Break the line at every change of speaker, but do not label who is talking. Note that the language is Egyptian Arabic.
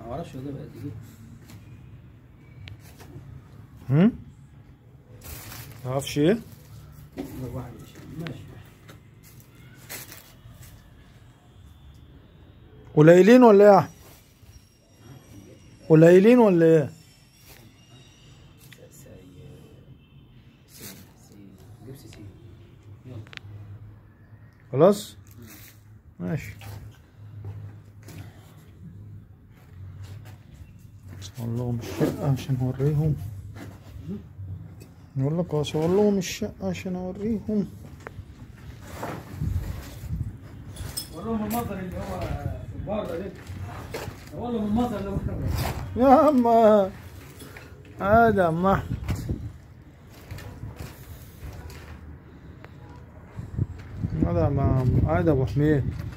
ما اعرفش والله بقى دي
هم تعرفش ايه
ده واحد ماشي
قليلين ولا ايه يا احمد قليلين ولا ايه
سي سي سي جيب سي سي يلا
خلاص ماشي صور لهم الشقة عشان اوريهم يقول لك اصور لهم الشقة عشان اوريهم
وريهم المنظر اللي هو في بره ده والله من المنظر اللي بره
يا عم هذا يا عم احمد هذا يا عم- هذا ابو حميد